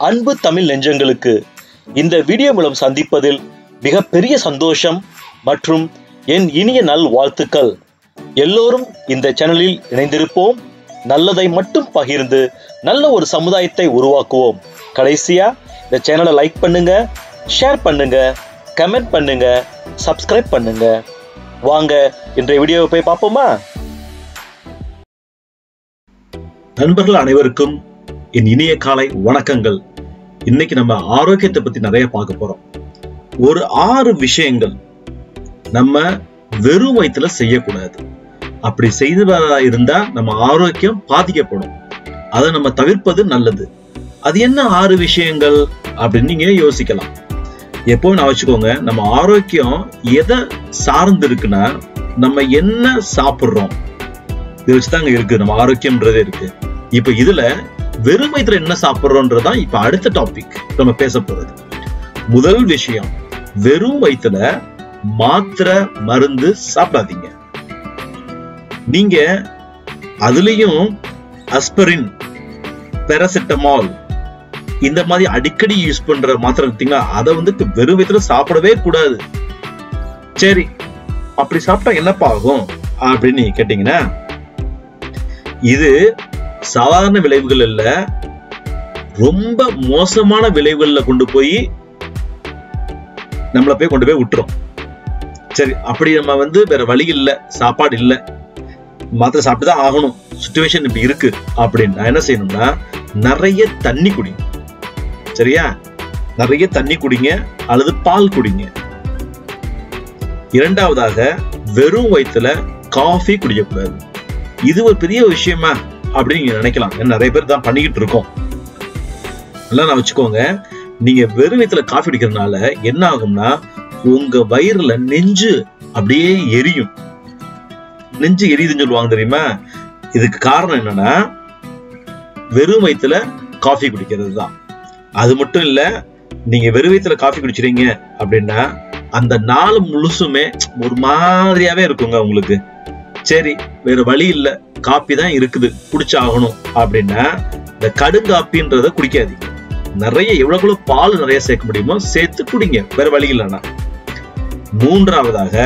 அன்பு தமிழ் நெஞ்சங்களுக்கு இந்த வீடியோ மூலம் சந்திப்பதில் மிகப்பெரிய சந்தோஷம் மற்றும் என் இனிய நல் வாழ்த்துக்கள் எல்லோரும் இந்த சேனலில் இணைந்திருப்போம் நல்லதை மட்டும் பகிர்ந்து நல்ல ஒரு சமுதாயத்தை உருவாக்குவோம் கடைசியா இந்த சேனலை லைக் பண்ணுங்க ஷேர் பண்ணுங்க கமெண்ட் பண்ணுங்க சப்ஸ்கிரைப் பண்ணுங்க வாங்க இன்றைய வீடியோவை போய் பார்ப்போமா நண்பர்கள் அனைவருக்கும் என் இனிய காலை வணக்கங்கள் இன்னைக்கு நம்ம ஆரோக்கியத்தை பத்தி நிறைய பார்க்க போறோம் ஒரு ஆறு விஷயங்கள் நம்ம வெறும் வயிற்றுல செய்யக்கூடாது அப்படி செய்ததா இருந்தா நம்ம ஆரோக்கியம் பாதிக்கப்படும் அதை நம்ம தவிர்ப்பது நல்லது அது என்ன ஆறு விஷயங்கள் அப்படின்னு நீங்க யோசிக்கலாம் எப்பவும் நான் வச்சுக்கோங்க நம்ம ஆரோக்கியம் எதை சார்ந்து இருக்குன்னா நம்ம என்ன சாப்பிடுறோம் இதை வச்சுதாங்க இருக்கு நம்ம ஆரோக்கியம்ன்றதே இருக்கு இப்ப இதுல வெறும் வயிற்றுல என்ன சாப்பிடுறோன்றதுதான் இப்ப அடுத்த டாபிக் நம்ம பேச போறது முதல் விஷயம் வெறும் வயிற்றுல மாத்திரை மருந்து சாப்பிடாதீங்க நீங்க அதுலயும் அஸ்பரின் பெரசிட்டமால் இந்த மாதிரி அடிக்கடி யூஸ் பண்ற மாத்திரை பார்த்தீங்களா அதை வந்து வெறும் வயிற்றுல சாப்பிடவே கூடாது சரி அப்படி சாப்பிட்டா என்னப்பா ஆகும் அப்படின்னு நீங்க கேட்டீங்கன்னா இது சாதாரண விளைவுகள் இல்ல ரொம்ப மோசமான விளைவுகள்ல கொண்டு போய் நம்மளை போய் கொண்டு போய் விட்டுரும் சரி அப்படி நம்ம வந்து வேற வழி இல்ல சாப்பாடு இல்ல மாத்திரை சாப்பிட்டு தான் ஆகணும் சுச்சுவேஷன் இப்படி இருக்கு அப்படின்னு என்ன செய்யணும்னா நிறைய தண்ணி குடிங்க சரியா நிறைய தண்ணி குடிங்க அல்லது பால் குடிங்க இரண்டாவதாக வெறும் வயிற்றுல காஃபி குடிக்கக்கூடாது இது ஒரு பெரிய விஷயமா அப்படின்னு நீங்க நினைக்கலாம் ஏன்னா நிறைய பேர் தான் பண்ணிக்கிட்டு இருக்கோம் நல்லா நான் வச்சுக்கோங்க நீங்க வெறும் வயிற்றுல காஃபி குடிக்கிறதுனால என்ன ஆகும்னா உங்க வயிறுல நெஞ்சு அப்படியே எரியும் நெஞ்சு எரியுதுன்னு சொல்லுவாங்க தெரியுமா இதுக்கு காரணம் என்னன்னா வெறும் வயிற்றுல காஃபி குடிக்கிறது தான் அது மட்டும் இல்ல நீங்க வெறும் வயிற்றுல காஃபி குடிச்சிருங்க அப்படின்னா அந்த நாள் முழுசுமே ஒரு மாதிரியாவே இருக்குங்க உங்களுக்கு சரி வேற வழி இல்ல காப்பி தான் இருக்குது குடிச்சாகணும் அப்படின்னா இந்த கடுங்காப்பின்றத குடிக்காதீங்க நிறைய எவ்வளவு பால் நிறைய சேர்க்க முடியுமோ சேர்த்து குடிங்க வேற வழி இல்லைன்னா மூன்றாவதாக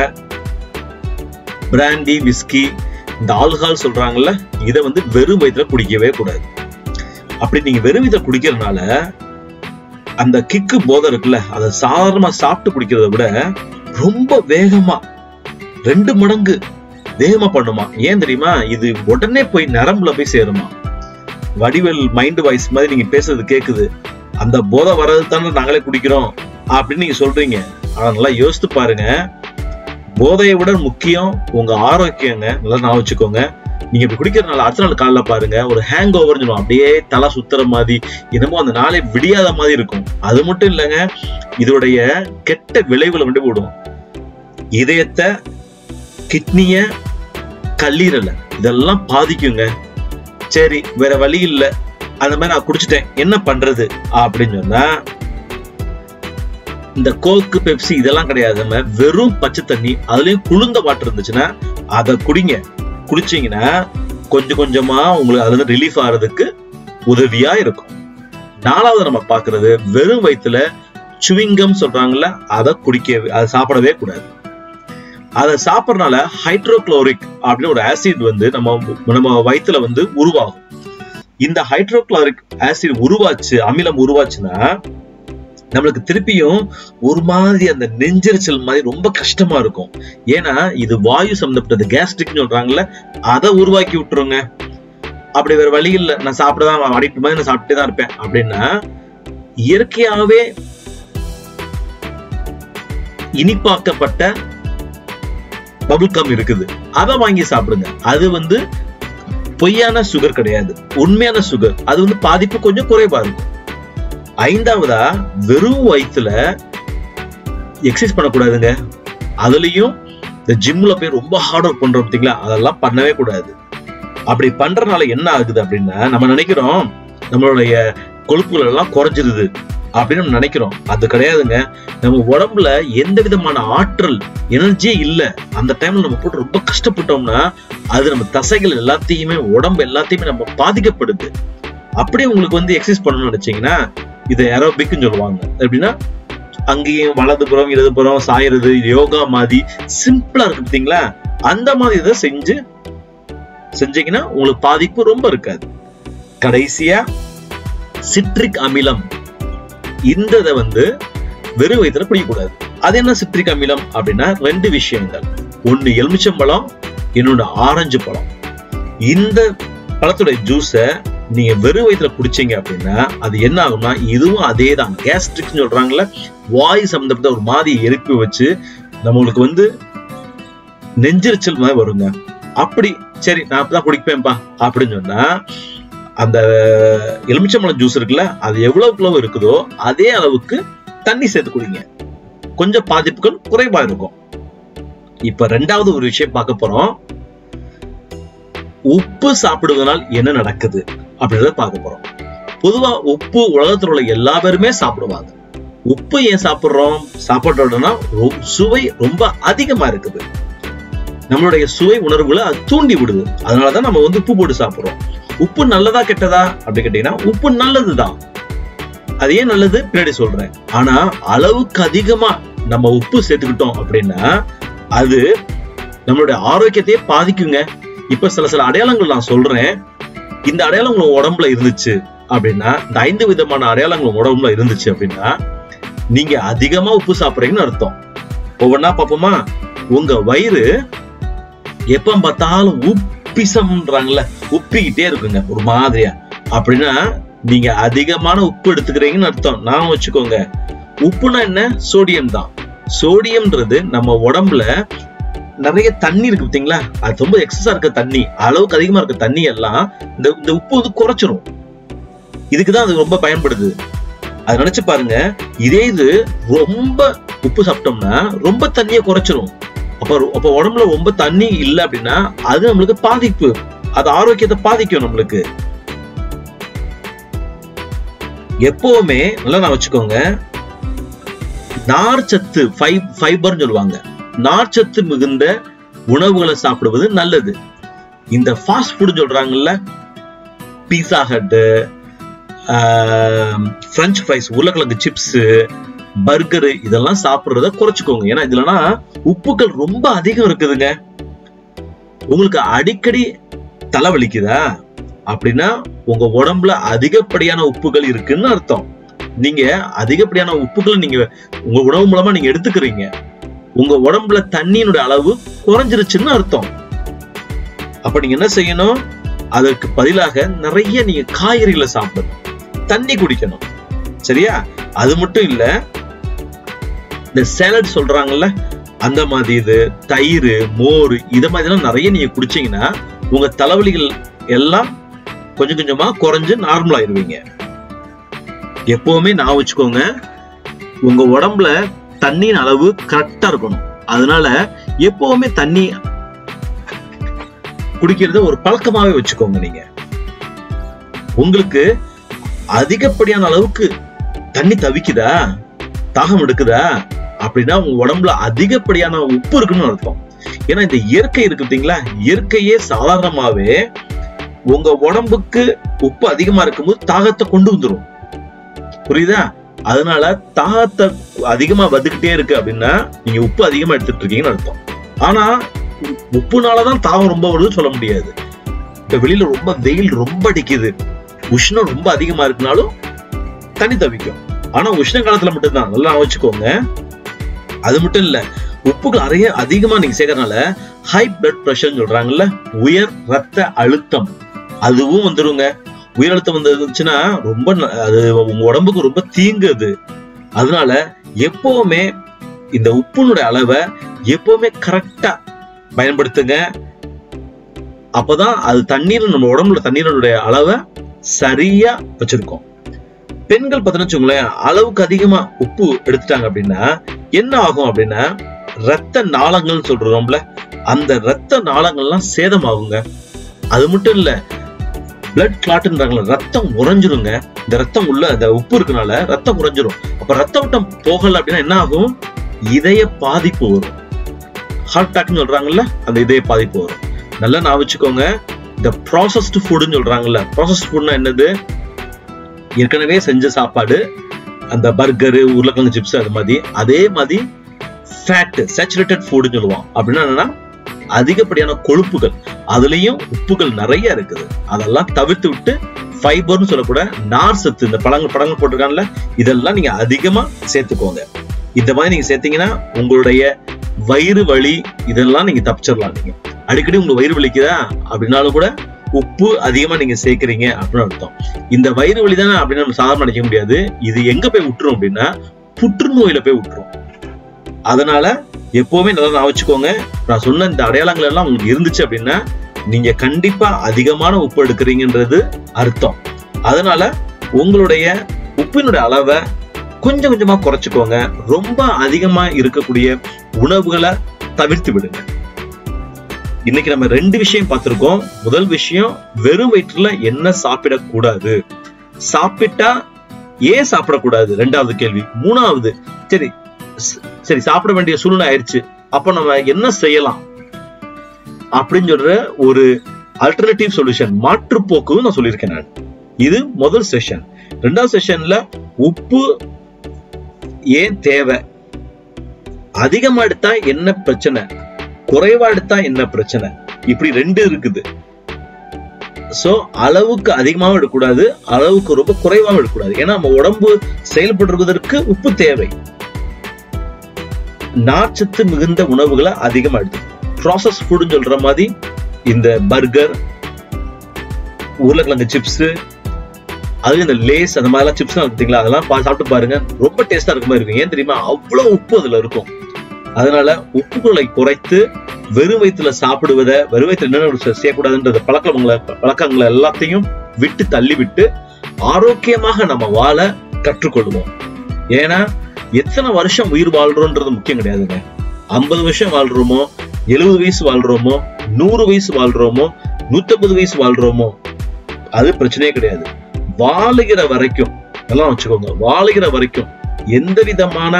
பிராண்டி விஸ்கி இந்த ஆல்கஹால் சொல்றாங்கல்ல இதை வந்து வெறும் வயிற்றுல குடிக்கவே கூடாது அப்படி நீங்க வெறும் வயிற்றுல குடிக்கிறதுனால அந்த கிக்கு போதை இருக்குல்ல அதை சாதாரணமா சாப்பிட்டு குடிக்கிறத விட ரொம்ப வேகமா ரெண்டு மடங்கு வேகமா பண்ணுமா ஏன் தெரியுமா இது உடனே போய் நரம்புல போய் சேருமா வடிவல் மைண்ட் வாய்ஸ் மாதிரி நீங்க பேசுறது கேக்குது அந்த போதை வர்றது தானே நாங்களே குடிக்கிறோம் அப்படின்னு நீங்க சொல்றீங்க ஆனா நல்லா யோசித்து பாருங்க போதையை விட முக்கியம் உங்க ஆரோக்கியங்க நல்லா நான் வச்சுக்கோங்க நீங்க இப்படி குடிக்கிறதுனால அடுத்த நாள் காலைல பாருங்க ஒரு ஹேங் ஓவர்னு சொல்லுவோம் அப்படியே தலை சுத்துற மாதிரி என்னமோ அந்த நாளே விடியாத மாதிரி இருக்கும் அது மட்டும் இல்லைங்க இதோடைய கெட்ட விளைவுகளை கொண்டு விடும் இதயத்தை கிட்னிய கல்லீரலை இதெல்லாம் பாதிக்குங்க சரி வேற வழி இல்ல அந்த மாதிரி நான் குடிச்சிட்டேன் என்ன பண்றது அப்படின்னு சொன்னா இந்த கோக்கு பெப்சி இதெல்லாம் கிடையாது நம்ம வெறும் பச்சை தண்ணி அதுலயும் குளிர்ந்த வாட்டர் இருந்துச்சுன்னா அதை குடிங்க குடிச்சீங்கன்னா கொஞ்சம் கொஞ்சமா உங்களுக்கு அதுல இருந்து ரிலீஃப் ஆகிறதுக்கு உதவியா இருக்கும் நாலாவது நம்ம பாக்குறது வெறும் வயிற்றுல சுவிங்கம் சொல்றாங்கல்ல அதை குடிக்க அதை சாப்பிடவே கூடாது அதை சாப்பிடறனால ஹைட்ரோக்ளோரிக் அப்படின்னு ஒரு ஆசிட் வந்து நம்ம நம்ம வயிற்றுல வந்து உருவாகும் இந்த ஹைட்ரோக்ளோரிக் ஆசிட் உருவாச்சு அமிலம் உருவாச்சுன்னா நம்மளுக்கு திருப்பியும் ஒரு மாதிரி அந்த நெஞ்சரிச்சல் மாதிரி ரொம்ப கஷ்டமா இருக்கும் ஏன்னா இது வாயு சம்பந்தப்பட்டது கேஸ்ட்ரிக்னு சொல்றாங்கல்ல அதை உருவாக்கி விட்டுருங்க அப்படி வேற வழி இல்லை நான் சாப்பிடதான் அடிக்ட் மாதிரி நான் சாப்பிட்டே தான் இருப்பேன் அப்படின்னா இயற்கையாவே இனிப்பாக்கப்பட்ட பபுள் கம் இருக்குது அதை வாங்கி சாப்பிடுங்க அது வந்து பொய்யான சுகர் கிடையாது உண்மையான சுகர் அது வந்து பாதிப்பு கொஞ்சம் குறைவா இருக்கும் ஐந்தாவதா வெறும் வயிற்றுல எக்ஸசைஸ் பண்ணக்கூடாதுங்க அதுலயும் இந்த ஜிம்ல போய் ரொம்ப ஹார்ட் ஒர்க் பண்றோம் பார்த்தீங்களா அதெல்லாம் பண்ணவே கூடாது அப்படி பண்றதுனால என்ன ஆகுது அப்படின்னா நம்ம நினைக்கிறோம் நம்மளுடைய கொழுப்புகள் எல்லாம் குறைஞ்சிருது அப்படின்னு நம்ம நினைக்கிறோம் அது கிடையாதுங்க நம்ம உடம்புல எந்த விதமான ஆற்றல் எனர்ஜியே இல்ல அந்த டைம்ல நம்ம போட்டு ரொம்ப கஷ்டப்பட்டோம்னா அது நம்ம தசைகள் எல்லாத்தையுமே உடம்பு எல்லாத்தையுமே நம்ம பாதிக்கப்படுது அப்படியே உங்களுக்கு வந்து எக்ஸசைஸ் பண்ணணும்னு நினைச்சீங்கன்னா இதை ஏரோபிக்னு சொல்லுவாங்க எப்படின்னா அங்கேயும் வலதுபுறம் இடதுபுறம் சாயறது யோகா மாதிரி சிம்பிளா இருக்கு பார்த்தீங்களா அந்த மாதிரி இதை செஞ்சு செஞ்சீங்கன்னா உங்களுக்கு பாதிப்பு ரொம்ப இருக்காது கடைசியா சிட்ரிக் அமிலம் இந்த இதை வந்து வெறும் வயிற்றுல குடிக்கக்கூடாது அது என்ன சிட்ரிக் அமிலம் அப்படின்னா ரெண்டு விஷயங்கள் ஒன்னு எலுமிச்சம்பழம் இன்னொன்னு ஆரஞ்சு பழம் இந்த பழத்துடைய ஜூஸை நீங்க வெறும் வயிற்றுல குடிச்சீங்க அப்படின்னா அது என்ன ஆகும்னா இதுவும் அதே தான் கேஸ்ட்ரிக்னு சொல்றாங்கல்ல வாய் சம்பந்தப்பட்ட ஒரு மாதிரி எரிப்பு வச்சு நம்மளுக்கு வந்து நெஞ்செரிச்சல் மாதிரி வருங்க அப்படி சரி நான் அப்பதான் குடிப்பேன்ப்பா அப்படின்னு சொன்னா அந்த எலுமிச்சம்பழம் ஜூஸ் இருக்குல்ல அது எவ்வளவுக்கு எவ்வளவு இருக்குதோ அதே அளவுக்கு தண்ணி சேர்த்து குடிங்க கொஞ்சம் பாதிப்புகள் குறைவா இருக்கும் இப்ப ரெண்டாவது ஒரு விஷயம் பார்க்க போறோம் உப்பு சாப்பிடுவதனால் என்ன நடக்குது அப்படின்றத பார்க்க போறோம் பொதுவா உப்பு உலகத்தில் உள்ள எல்லா பேருமே சாப்பிடுவாங்க உப்பு ஏன் சாப்பிடுறோம் சாப்பாட்டோடனா ரொ- சுவை ரொம்ப அதிகமா இருக்குது நம்மளுடைய சுவை உணர்வுகளை அது தூண்டி விடுது அதனாலதான் நம்ம வந்து உப்பு போட்டு சாப்பிடுறோம் உப்பு நல்லதா கெட்டதா அப்படி கேட்டீங்கன்னா உப்பு நல்லதுதான் அது ஏன் நல்லது பின்னாடி சொல்றேன் ஆனா அளவுக்கு அதிகமா நம்ம உப்பு சேர்த்துக்கிட்டோம் அப்படின்னா அது நம்மளுடைய ஆரோக்கியத்தையே பாதிக்குங்க இப்ப சில சில அடையாளங்கள் நான் சொல்றேன் இந்த அடையாளம் உங்க உடம்புல இருந்துச்சு அப்படின்னா இந்த ஐந்து விதமான அடையாளங்கள் உங்க உடம்புல இருந்துச்சு அப்படின்னா நீங்க அதிகமா உப்பு சாப்பிடுறீங்கன்னு அர்த்தம் ஒவ்வொன்னா பாப்போமா உங்க வயிறு எப்ப பார்த்தாலும் உப்பிசம்ன்றாங்கல்ல உப்பிக்கிட்டே இருக்குங்க ஒரு மாதிரியா அப்படின்னா நீங்க அதிகமான உப்பு எடுத்துக்கிறீங்கன்னு அர்த்தம் நான் வச்சுக்கோங்க உப்புனா என்ன சோடியம் தான் சோடியம்ன்றது நம்ம உடம்புல நிறைய தண்ணி இருக்கு பாத்தீங்களா அது ரொம்ப எக்ஸஸா இருக்க தண்ணி அளவுக்கு அதிகமா இருக்க தண்ணி எல்லாம் இந்த இந்த உப்பு வந்து குறைச்சிரும் இதுக்குதான் அது ரொம்ப பயன்படுது அது நினைச்சு பாருங்க இதே இது ரொம்ப உப்பு சாப்பிட்டோம்னா ரொம்ப தண்ணியை குறைச்சிரும் அப்ப அப்ப உடம்புல ரொம்ப தண்ணி இல்லை அப்படின்னா அது நம்மளுக்கு பாதிப்பு அது ஆரோக்கியத்தை பாதிக்கும் நம்மளுக்கு எப்பவுமே நல்லா நான் வச்சுக்கோங்க நார்ச்சத்து ஃபைபர்னு சொல்லுவாங்க நார்ச்சத்து மிகுந்த உணவுகளை சாப்பிடுவது நல்லது இந்த ஃபாஸ்ட் ஃபுட் சொல்றாங்கல்ல பீஸா ஹட்டு ஃப்ரெஞ்ச் ஃப்ரைஸ் உருளைக்கிழங்கு சிப்ஸ் பர்கரு இதெல்லாம் சாப்பிடுறத குறைச்சிக்கோங்க ஏன்னா இதுலனா உப்புக்கள் ரொம்ப அதிகம் இருக்குதுங்க உங்களுக்கு அடிக்கடி தலைவலிக்குதா அப்படின்னா உங்க உடம்புல அதிகப்படியான உப்புகள் இருக்குன்னு அர்த்தம் நீங்க அதிகப்படியான உப்புகளை நீங்க உங்க உணவு மூலமா நீங்க எடுத்துக்கிறீங்க உங்க உடம்புல தண்ணியினுடைய அளவு குறைஞ்சிருச்சுன்னு அர்த்தம் அப்ப நீங்க என்ன செய்யணும் அதற்கு பதிலாக நிறைய நீங்க காய்கறிகளை சாப்பிடணும் தண்ணி குடிக்கணும் சரியா அது மட்டும் இல்ல இந்த சேலட் சொல்றாங்கல்ல அந்த மாதிரி இது தயிர் மோர் இத மாதிரிலாம் நிறைய நீங்க குடிச்சீங்கன்னா உங்க தலைவலிகள் எல்லாம் கொஞ்சம் கொஞ்சமா குறைஞ்சு நார்மல் ஆயிருவீங்க எப்பவுமே நான் வச்சுக்கோங்க உங்க உடம்புல தண்ணியின் அளவு கரெக்டா இருக்கணும் அதனால எப்பவுமே தண்ணி குடிக்கிறத ஒரு பழக்கமாவே வச்சுக்கோங்க நீங்க உங்களுக்கு அதிகப்படியான அளவுக்கு தண்ணி தவிக்குதா தாகம் எடுக்குதா அப்படின்னா உங்க உடம்புல அதிகப்படியான உப்பு இருக்குன்னு அர்த்தம் ஏன்னா இந்த இயற்கை இருக்கு பார்த்தீங்களா இயற்கையே சாதாரணமாவே உங்க உடம்புக்கு உப்பு அதிகமா இருக்கும்போது தாகத்தை கொண்டு வந்துரும் புரியுதா அதனால தாகத்தை அதிகமா வந்துகிட்டே இருக்கு அப்படின்னா நீங்க உப்பு அதிகமா எடுத்துட்டு இருக்கீங்கன்னு அர்த்தம் ஆனா உப்புனாலதான் தாகம் ரொம்ப வருது சொல்ல முடியாது இப்ப வெளியில ரொம்ப வெயில் ரொம்ப அடிக்குது உஷ்ணம் ரொம்ப அதிகமா இருக்குனாலும் தண்ணி தவிக்கும் ஆனா உஷ்ண காலத்துல மட்டும்தான் நல்லா வச்சுக்கோங்க அது மட்டும் இல்ல உப்புகள் நிறைய அதிகமா நீங்க சேர்க்கறதுனால ஹை பிளட் பிரஷர் சொல்றாங்கல்ல உயர் ரத்த அழுத்தம் அதுவும் வந்துருங்க உயர் அழுத்தம் வந்துருந்துச்சுன்னா ரொம்ப ந- அது உங்க உடம்புக்கு ரொம்ப தீங்கு அது அதனால எப்பவுமே இந்த உப்புனுடைய அளவை எப்பவுமே கரெக்டா பயன்படுத்துங்க அப்பதான் அது தண்ணீர் நம்ம உடம்புல தண்ணீருடைய அளவை சரியா வச்சிருக்கோம் பெண்கள் பார்த்தீங்கன்னு வச்சுக்கோங்களேன் அளவுக்கு அதிகமா உப்பு எடுத்துட்டாங்க அப்படின்னா என்ன ஆகும் அப்படின்னா ரத்த நாளங்கள் சொல்றோம்ல அந்த ரத்த நாளங்கள்லாம் சேதமாகுங்க அது மட்டும் இல்ல பிளட் கிளாட்ன்றாங்களா ரத்தம் உறைஞ்சிருங்க இந்த ரத்தம் உள்ள அந்த உப்பு இருக்கனால ரத்தம் உறைஞ்சிரும் அப்ப ரத்த ஓட்டம் போகல அப்படின்னா என்ன ஆகும் இதய பாதிப்பு வரும் ஹார்ட் அட்டாக்னு சொல்றாங்கல்ல அந்த இதய பாதிப்பு வரும் நல்லா நான் வச்சுக்கோங்க இந்த ப்ராசஸ்டு ஃபுட்னு சொல்றாங்கல்ல ப்ராசஸ்ட் ஃபுட்னா என்னது ஏற்கனவே செஞ்ச சாப்பாடு அந்த பர்கரு உருளைக்கிழங்கு சிப்ஸ் அது மாதிரி அதே மாதிரி ஃபேட் சேச்சுரேட்டட் ஃபுட்னு சொல்லுவோம் அப்படின்னா என்னன்னா அதிகப்படியான கொழுப்புகள் அதுலயும் உப்புகள் நிறைய இருக்குது அதெல்லாம் தவிர்த்து விட்டு ஃபைபர்னு சொல்லக்கூட நார் சத்து இந்த பழங்கள் பழங்கள் போட்டிருக்காங்கல்ல இதெல்லாம் நீங்க அதிகமா சேர்த்துக்கோங்க இந்த மாதிரி நீங்க சேர்த்தீங்கன்னா உங்களுடைய வயிறு வலி இதெல்லாம் நீங்க தப்பிச்சிடலாம் நீங்க அடிக்கடி உங்களுக்கு வயிறு வலிக்குதா அப்படின்னாலும் கூட உப்பு அதிகமா நீங்க சேர்க்கிறீங்க அப்படின்னு அர்த்தம் இந்த வயிறு வலி தானே அப்படின்னு நம்ம சாதாரண நினைக்க முடியாது இது எங்க போய் விட்டுரும் அப்படின்னா புற்றுநோயில போய் விட்டுரும் அதனால எப்பவுமே நல்லா நான் வச்சுக்கோங்க நான் சொன்ன இந்த அடையாளங்கள் எல்லாம் உங்களுக்கு இருந்துச்சு அப்படின்னா நீங்க கண்டிப்பா அதிகமான உப்பு எடுக்கிறீங்கன்றது அர்த்தம் அதனால உங்களுடைய உப்பினுடைய அளவை கொஞ்சம் கொஞ்சமா குறைச்சுக்கோங்க ரொம்ப அதிகமா இருக்கக்கூடிய உணவுகளை தவிர்த்து விடுங்க இன்னைக்கு நம்ம ரெண்டு விஷயம் பார்த்திருக்கோம் முதல் விஷயம் வெறும் வயிற்றுல என்ன சாப்பிடக்கூடாது சாப்பிட்டா ஏன் சாப்பிடக்கூடாது ரெண்டாவது கேள்வி மூணாவது சரி ஸ்- சரி சாப்பிட வேண்டிய சூழ்நிலை ஆயிடுச்சு அப்ப நம்ம என்ன செய்யலாம் அப்படின்னு சொல்ற ஒரு அல்டர்னேட்டிவ் சொல்யூஷன் மாற்று போக்கு நான் சொல்லியிருக்கேன் நான் இது முதல் செஷன் ரெண்டாவது செஷன்ல உப்பு ஏன் தேவை அதிகமா எடுத்தா என்ன பிரச்சனை குறைவா எடுத்தா என்ன பிரச்சனை இப்படி ரெண்டு இருக்குது சோ அளவுக்கு அதிகமாவும் எடுக்கக்கூடாது அளவுக்கு ரொம்ப குறைவாகவும் எடுக்கக்கூடாது ஏன்னா நம்ம உடம்பு செயல்படுவதற்கு உப்பு தேவை நார்ச்சத்து மிகுந்த உணவுகளை அதிகமா எடுத்து ப்ராசஸ் ஃபுட்னு சொல்ற மாதிரி இந்த பர்கர் உருளைக்கிழங்கு சிப்ஸ் அது இந்த லேஸ் அந்த மாதிரிலாம் சிப்ஸ் பார்த்தீங்களா அதெல்லாம் பா- சாப்பிட்டு பாருங்க ரொம்ப டேஸ்டா இருக்க மாதிரி இருக்கும் ஏன் தெரியுமா அவ்வளவு உப்பு அதுல இருக்கும் அதனால உப்புகளை குறைத்து வெறும் வயிற்றுல சாப்பிடுவதை வெறும் வயிற்றுல என்னென்ன செ- செய்யக்கூடாதுன்றத பழக்கங்களை பழக்கங்களை எல்லாத்தையும் விட்டு தள்ளி விட்டு ஆரோக்கியமாக நம்ம வாழ கற்றுக்கொள்வோம் ஏன்னா எத்தனை வருஷம் உயிர் வாழ்றோன்றது முக்கியம் கிடையாதுங்க ஐம்பது வருஷம் வாழ்றோமோ எழுபது வயசு வாழ்றோமோ நூறு வயசு வாழ்றோமோ நூத்தம்பது வயசு வாழ்றோமோ அது பிரச்சனையே கிடையாது வாழுகிற வரைக்கும் நல்லா வச்சுக்கோங்க வாழுகிற வரைக்கும் எந்த விதமான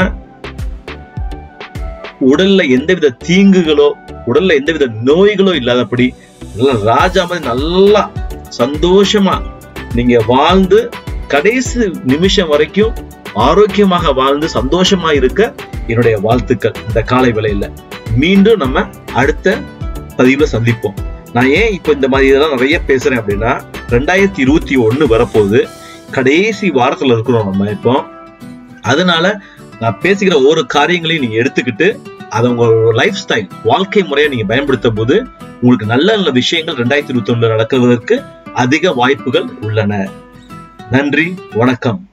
உடல்ல எந்தவித தீங்குகளோ உடல்ல எந்தவித நோய்களோ இல்லாதபடி நல்லா ராஜா மாதிரி நல்லா சந்தோஷமா நீங்க வாழ்ந்து கடைசி நிமிஷம் வரைக்கும் ஆரோக்கியமாக வாழ்ந்து சந்தோஷமா இருக்க என்னுடைய வாழ்த்துக்கள் இந்த காலை வேளையில மீண்டும் நம்ம அடுத்த பதிவுல சந்திப்போம் நான் ஏன் இப்ப இந்த மாதிரி இதெல்லாம் நிறைய பேசுறேன் அப்படின்னா ரெண்டாயிரத்தி இருபத்தி ஒண்ணு வரப்போகுது கடைசி வாரத்துல இருக்கிறோம் நம்ம இப்போ அதனால நான் பேசுகிற ஒவ்வொரு காரியங்களையும் நீங்க எடுத்துக்கிட்டு அதை உங்க லைஃப் ஸ்டைல் வாழ்க்கை முறையை நீங்க பயன்படுத்தும் போது உங்களுக்கு நல்ல நல்ல விஷயங்கள் ரெண்டாயிரத்தி இருபத்தி ஒண்ணுல நடக்குவதற்கு அதிக வாய்ப்புகள் உள்ளன நன்றி வணக்கம்